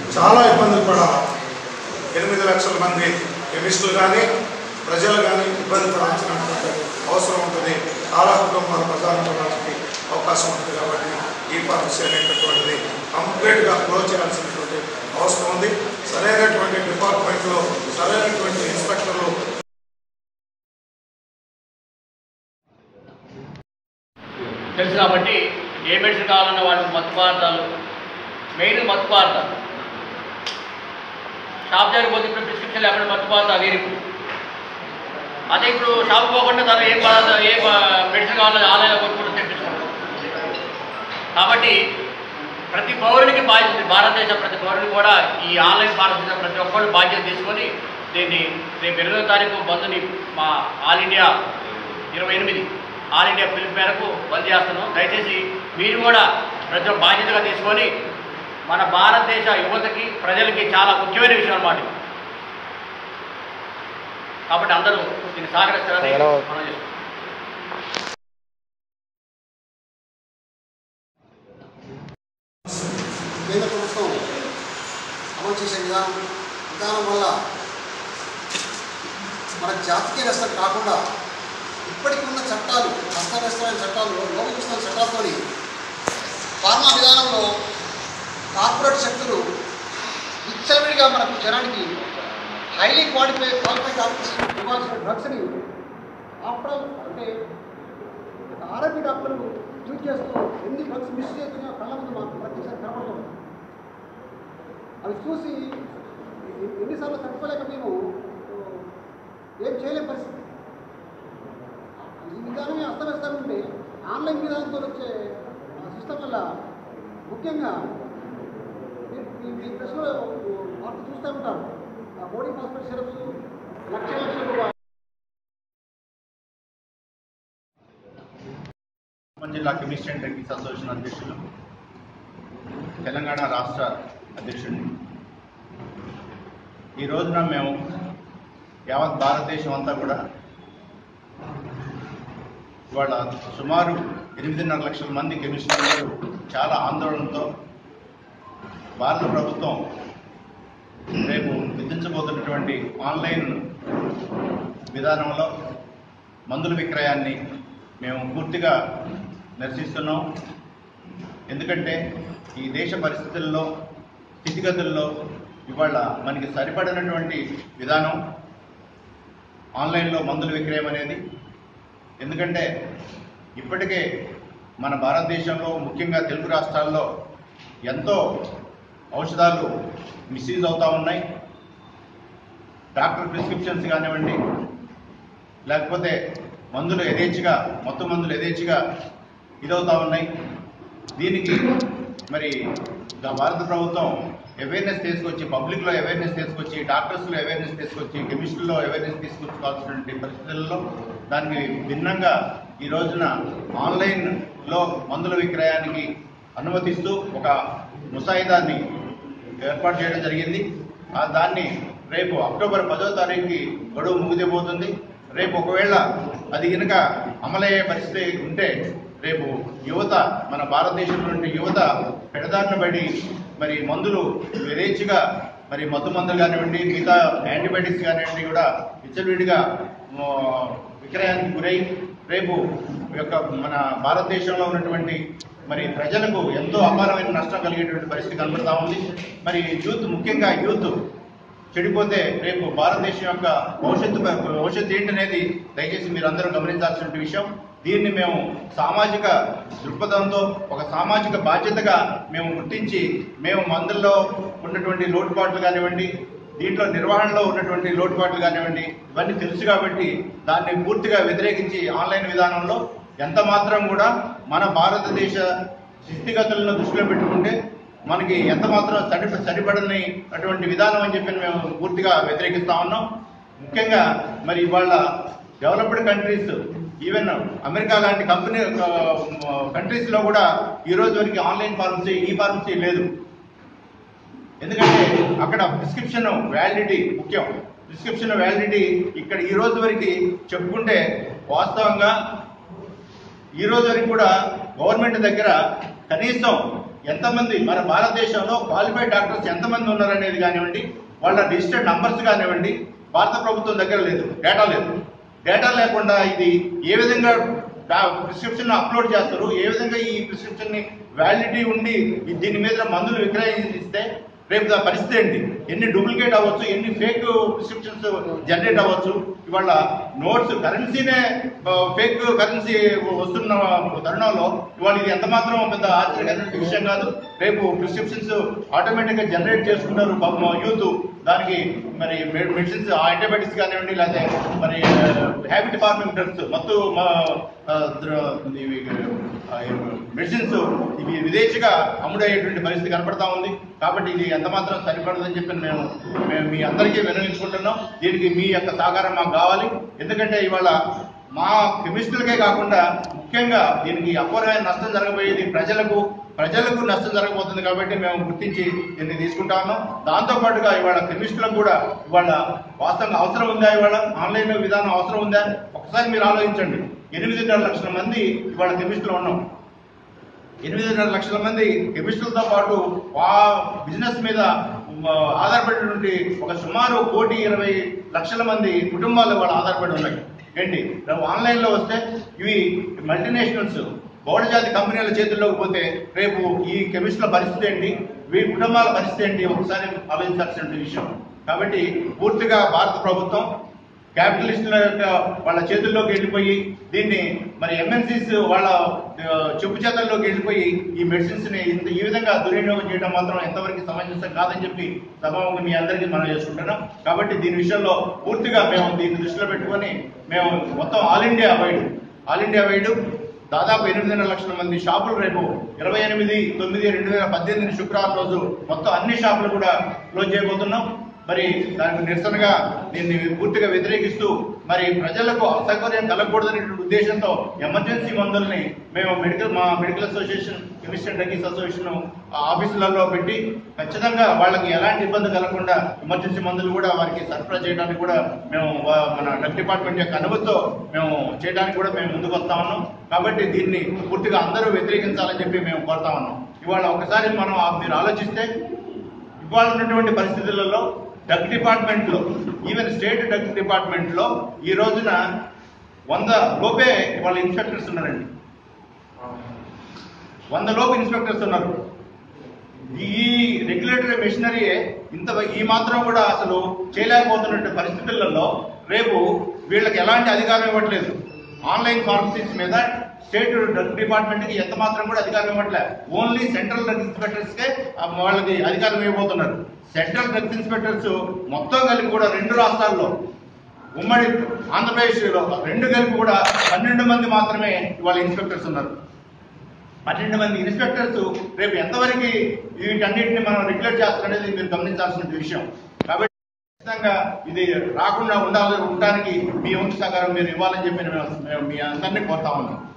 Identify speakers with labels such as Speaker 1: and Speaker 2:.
Speaker 1: చాలా ఇబ్బందులు పడాలి ఎనిమిది లక్షల మంది కెమిస్టులు కానీ ప్రజలు కానీ ఇబ్బంది పడాల్సినటువంటి అవసరం ఉంటుంది చాలా కుటుంబాలు ప్రధానపడడానికి అవకాశం ఉంటుంది కాబట్టి ఈ పాలసీ అనేటటువంటిది కంప్లీట్గా క్లోజ్ చేయాల్సినటువంటి అవసరం ఉంది సరైనటువంటి డిపార్ట్మెంట్లో సరైనటువంటి ఇన్స్పెక్టర్లు
Speaker 2: తెలుసు కాబట్టి ఏ మెడిసిన్ కావాలన్న వాటికి మత్తు పదార్థాలు మెయిన్ మత్తు పదార్థాలు షాప్ దగ్గర పోతే ఇప్పుడు ప్రిస్క్రిప్షన్ లేకుండా మత్తు పదార్థాలు వేరు ఇప్పుడు అదే ఇప్పుడు షాప్ పోకుండా తను ఏ పదార్థం ఏ మెడిసిన్ కావాలో ఆన్లైన్లో కొనుక్కుంటూ తెప్పించుకుంటాం కాబట్టి ప్రతి పౌరునికి బాధ్యత ఉంది. భారతదేశ ప్రతి పౌరుని కూడా ఈ ఆన్లైన్ ఫార్మసీ ప్రతి ఒక్కరు బాధ్యత తీసుకొని దీన్ని రేపు ఎనిమిదో తారీఖు బంధుని మా ఆల్ ఇండియా ఇరవై ఎనిమిది ఆల్ ఇండియా పిలుపు మేరకు బంద్ చేస్తున్నాం దయచేసి మీరు కూడా ప్రతి ఒక్క బాధ్యతగా తీసుకొని మన భారతదేశ యువతకి ప్రజలకి చాలా ముఖ్యమైన విషయం అన్నమాట ఇది. కాబట్టి అందరూ దీన్ని సహకరిస్తారని మనం చేస్తాం
Speaker 3: కేంద్ర ప్రభుత్వం అమలు చేసే విధానం విధానం వల్ల మన జాతీయ వ్యవస్థ కాకుండా ఇప్పటికి ఉన్న చట్టాలు హస్తవ్యస్తమైన చట్టాలు లోపలిస్తున్న చట్టాలతోని ఫార్మా విధానంలో కార్పొరేట్ శక్తులు విచ్చలవిడిగా మనకు జనానికి హైలీ క్వాలిఫై క్వాలిఫైడ్ డాక్టర్స్ ఇవ్వాల్సిన డ్రగ్స్ని ఆఫ్టర్ అంటే ఆరోగ్య డాక్టర్లు ట్రీట్ చేస్తూ ఎన్ని డ్రగ్స్ మిస్ చేస్తున్నాయో కళ్ళ ముందు మాకు ప్రతిసారి కనబడుతుంది అవి చూసి ఎ- ఎన్నిసార్లు తట్టుకోలేక మేము ఏం చేయలేని పరిస్థితి ఈ విధానమే అస్తవ్యస్తంగా ఉంటే ఆన్లైన్ విధానంతో వచ్చే సిస్టమ్ వల్ల ముఖ్యంగా మీరు మీ- మీ ప్రశ్నలో వార్త చూస్తూ ఉంటారు ఆ బాడీ హాస్పిటల్ సిరప్స్ లక్ష లక్షల రూపాయలు
Speaker 4: ఖమ్మం జిల్లా కెమిస్ట్రీ అండ్ టెక్నిక్స్ అసోసియేషన్ అధ్యక్షులు తెలంగాణ రాష్ట్ర అధ్యక్షుడిని ఈ రోజున మేము యావత్ భారతదేశం అంతా కూడా ఇవాళ సుమారు ఎనిమిదిన్నర లక్షల మంది కెమిస్ట్రీలు చాలా ఆందోళనతో భారత ప్రభుత్వం రేపు విధించబోతున్నటువంటి ఆన్లైన్ విధానంలో మందుల విక్రయాన్ని మేము పూర్తిగా నిరసిస్తున్నాం ఎందుకంటే ఈ దేశ పరిస్థితుల్లో స్థితిగతుల్లో ఇవాళ మనకి సరిపడినటువంటి విధానం ఆన్లైన్లో మందుల విక్రయం అనేది ఎందుకంటే ఇప్పటికే మన భారతదేశంలో ముఖ్యంగా తెలుగు రాష్ట్రాల్లో ఎంతో ఔషధాలు మిస్యూజ్ అవుతూ ఉన్నాయి డాక్టర్ ప్రిస్క్రిప్షన్స్ కానివ్వండి లేకపోతే మందులు యథేచ్ఛగా మొత్తం మందులు యథేచ్ఛగా ఇదవుతా ఉన్నాయి దీనికి మరి గా- భారత ప్రభుత్వం అవేర్నెస్ తీసుకొచ్చి పబ్లిక్లో అవేర్నెస్ తీసుకొచ్చి డాక్టర్స్లో అవేర్నెస్ తీసుకొచ్చి కెమిస్ట్రీలో అవేర్నెస్ తీసుకొచ్చుకోవాల్సినటువంటి పరిస్థితుల్లో దానికి భిన్నంగా ఈ రోజున ఆన్లైన్లో మందుల విక్రయానికి అనుమతిస్తూ ఒక ముసాయిదాన్ని ఏర్పాటు చేయడం జరిగింది ఆ దాన్ని రేపు అక్టోబర్ పదో తారీఖుకి గడువు ముగిదిపోతుంది రేపు ఒకవేళ అది కనుక అమలయ్యే పరిస్థితి ఉంటే రేపు యువత మన భారతదేశం నుండి యువత పెడదారిన పడి మరి మందులు యథేచ్ఛగా మరి మత్తు మందులు కానివ్వండి మిగతా యాంటీబయాటిక్స్ కానివ్వండి కూడా విచ్చలవిడిగా ఆ, విక్రయానికి గురై రేపు ఈ యొక్క మన భారతదేశంలో ఉన్నటువంటి మరి ప్రజలకు ఎంతో అపారమైన నష్టం కలిగేటువంటి పరిస్థితి కనబడతా ఉంది మరి యూత్ ముఖ్యంగా యూత్ చెడిపోతే రేపు భారతదేశం యొక్క భవిష్యత్తు భవిష్యత్తు ఏంటనేది దయచేసి మీరు అందరూ గమనించాల్సిన విషయం దీన్ని మేము సామాజిక దృక్పథంతో ఒక సామాజిక బాధ్యతగా మేము గుర్తించి మేము మందుల్లో ఉన్నటువంటి లోటుపాట్లు కానివ్వండి దీంట్లో నిర్వహణలో ఉన్నటువంటి లోటుపాట్లు కానివ్వండి ఇవన్నీ తెలుసు కాబట్టి దాన్ని పూర్తిగా వ్యతిరేకించి ఆన్లైన్ విధానంలో ఎంత మాత్రం కూడా మన భారతదేశ స్థితిగతులను దృష్టిలో పెట్టుకుంటే మనకి ఎంత మాత్రం సరి సరిపడని అటువంటి విధానం అని చెప్పి మేము పూర్తిగా వ్యతిరేకిస్తా ఉన్నాం ముఖ్యంగా మరి ఇవాళ డెవలప్డ్ కంట్రీస్ ఈవెన్ అమెరికా లాంటి కంపెనీ కంట్రీస్ లో కూడా ఈ రోజు వరకు ఆన్లైన్ ఫార్మసీ ఈ ఫార్మసీ లేదు ఎందుకంటే అక్కడ ప్రిస్క్రిప్షన్ వ్యాలిడిటీ ముఖ్యం ప్రిస్క్రిప్షన్ వ్యాలిడిటీ ఇక్కడ ఈ రోజు వరకు చెప్పుకుంటే వాస్తవంగా ఈ రోజు వరకు కూడా గవర్నమెంట్ దగ్గర కనీసం ఎంతమంది మన భారతదేశంలో క్వాలిఫైడ్ డాక్టర్స్ ఎంతమంది ఉన్నారనేది కానివ్వండి వాళ్ళ రిజిస్టర్డ్ నంబర్స్ కానివ్వండి భారత ప్రభుత్వం దగ్గర లేదు డేటా లేదు డేటా లేకుండా ఇది ఏ విధంగా ప్రిస్క్రిప్షన్ అప్లోడ్ చేస్తారు ఏ విధంగా ఈ ప్రిస్క్రిప్షన్ ని వ్యాలిడిటీ ఉండి ఈ దీని మీద మందులు విక్రయిస్తే రేపు దా పరిస్థితి ఏంటి ఎన్ని డూప్లికేట్ అవ్వచ్చు ఎన్ని ఫేక్ ప్రిస్క్రిప్షన్స్ జనరేట్ అవ్వచ్చు ఇవాళ నోట్స్ కరెన్సీనే ఫేక్ కరెన్సీ వస్తున్న తరుణంలో ఇవాళ ఇది ఎంత మాత్రం పెద్ద ఆశ్చర్యకరమైన విషయం కాదు రేపు ప్రిస్క్రిప్షన్స్ ఆటోమేటిక్ గా జనరేట్ చేసుకుంటారు పాపం యూత్ దానికి మరి మెడిసిన్స్ యాంటీబయాటిక్స్ కానివ్వండి లేకపోతే మరి హ్యాబిట్ ఫార్మింగ్ డ్రగ్స్ మత్తు మెడిసిన్స్ ఇవి విదేశీగా అమ్ముడయ్యేటువంటి పరిస్థితి కనపడతా ఉంది కాబట్టి ఇది ఎంత మాత్రం సరిపడదని చెప్పి మేము మేము మీ అందరికీ వినవించుకుంటున్నాం దీనికి మీ యొక్క సహకారం మాకు కావాలి ఎందుకంటే ఇవాళ మా కెమిస్టులకే కాకుండా ముఖ్యంగా దీనికి అపూర్వమైన నష్టం జరగబోయేది ప్రజలకు ప్రజలకు నష్టం జరగబోతుంది కాబట్టి మేము గుర్తించి దీన్ని తీసుకుంటా ఉన్నాం దాంతో పాటుగా ఇవాళ కెమిస్టులకు కూడా ఇవాళ వాస్తవంగా అవసరం ఉందా ఇవాళ ఆన్లైన్ విధానం అవసరం ఉందా ఒకసారి మీరు ఆలోచించండి ఎనిమిదిన్నర లక్షల మంది ఇవాళ కెమిస్టులు ఉన్నాం ఎనిమిదిన్నర లక్షల మంది కెమిస్టులతో పాటు ఆ బిజినెస్ మీద మ, ఆధారపడినటువంటి ఒక సుమారు కోటి ఇరవై లక్షల మంది కుటుంబాలు వాళ్ళు ఆధారపడి ఉన్నాయి ఏంటి రేపు ఆన్లైన్లో వస్తే ఇవి మల్టీనేషనల్స్ బహుళజాతి కంపెనీల చేతుల్లోకి పోతే రేపు ఈ కెమిస్టుల పరిస్థితి ఏంటి వీరి కుటుంబాల పరిస్థితి ఏంటి ఒకసారి ఆలోచించాల్సిన విషయం కాబట్టి పూర్తిగా భారత ప్రభుత్వం క్యాపిటలిస్టుల యొక్క వాళ్ళ చేతుల్లోకి వెళ్ళిపోయి దీన్ని మరి ఎంఎన్సీస్ వాళ్ళ ఆ, చెప్పు చేతల్లోకి వెళ్ళిపోయి ఈ మెడిసిన్స్ ని ఇంత ఈ విధంగా దుర్వినియోగం చేయడం మాత్రం ఎంతవరకు సమంజసం కాదని చెప్పి సభాముఖంగా మీ అందరికీ మనం చేసుకుంటున్నాం కాబట్టి దీని విషయంలో పూర్తిగా మేము దీన్ని దృష్టిలో పెట్టుకొని మేము మొత్తం all India wide all India wide దాదాపు ఎనిమిదిన్నర లక్షల మంది షాపులు రేపు ఇరవై ఎనిమిది తొమ్మిది రెండు వేల పద్దెనిమిది శుక్రవారం రోజు మొత్తం అన్ని షాపులు కూడా క్లోజ్ చేయబోతున్నాం మరి దానికి నిరసనగా దీన్ని పూర్తిగా వ్యతిరేకిస్తూ మరి ప్రజలకు అసౌకర్యం కలగకూడదనేటువంటి ఉద్దేశంతో ఎమర్జెన్సీ మందుల్ని మేము మెడికల్ మా medical association chemistry and drug association ఆఫీసులలో పెట్టి ఖచ్చితంగా వాళ్ళకి ఎలాంటి ఇబ్బంది కలగకుండా ఎమర్జెన్సీ మందులు కూడా వారికి సరఫరా చేయడానికి కూడా మేము వా- మన డ్రగ్ డిపార్ట్మెంట్ యొక్క అనుమతితో మేము చేయడానికి కూడా మేము ముందుకు వస్తా ఉన్నాం కాబట్టి దీన్ని పూర్తిగా అందరూ వ్యతిరేకించాలని చెప్పి మేము కోరుతా ఉన్నాం ఇవాళ ఒకసారి మనం ఆ- మీరు ఆలోచిస్తే ఇవాళ ఉన్నటువంటి పరిస్థితులలో డ్రగ్ డిపార్ట్మెంట్ లో ఈవెన్ స్టేట్ డ్రగ్ డిపార్ట్మెంట్ లో ఈ రోజున వంద లోపే వాళ్ళ ఇన్స్పెక్టర్స్ ఉన్నారండి వంద లోపు ఇన్స్పెక్టర్స్ ఉన్నారు ఈ రెగ్యులేటరీ మెషినరీయే ఇంత ఈ మాత్రం కూడా అసలు చేయలేకపోతున్న పరిస్థితులలో రేపు వీళ్ళకి ఎలాంటి అధికారం ఇవ్వట్లేదు ఆన్లైన్ ఫార్మసీస్ మీద స్టేట్ డ్రగ్ డిపార్ట్మెంట్ కి ఎంత మాత్రం కూడా అధికారం ఇవ్వట్లేదు ఓన్లీ సెంట్రల్ డ్రగ్ ఇన్స్పెక్టర్స్ కే ఆ వాళ్ళకి అధికారం ఇవ్వబోతున్నారు సెంట్రల్ డ్రగ్స్ ఇన్స్పెక్టర్స్ మొత్తం కలిపి కూడా రెండు రాష్ట్రాల్లో ఉమ్మడి ఆంధ్రప్రదేశ్లో రెండు కలిపి కూడా పన్నెండు మంది మాత్రమే ఇవాళ ఇన్స్పెక్టర్స్ ఉన్నారు పన్నెండు మంది ఇన్స్పెక్టర్స్ రేపు ఎంతవరకు వీటన్నిటిని మనం రెగ్యులేట్ చేస్తారనేది మీరు గమనించాల్సిన విషయం కాబట్టి ఖచ్చితంగా ఇది రాకుండా ఉండాలి ఉండడానికి మీ వంతు సహకారం మీరు ఇవ్వాలని చెప్పి మేము- మేము మీ అందరినీ కోరుతా ఉన్నాం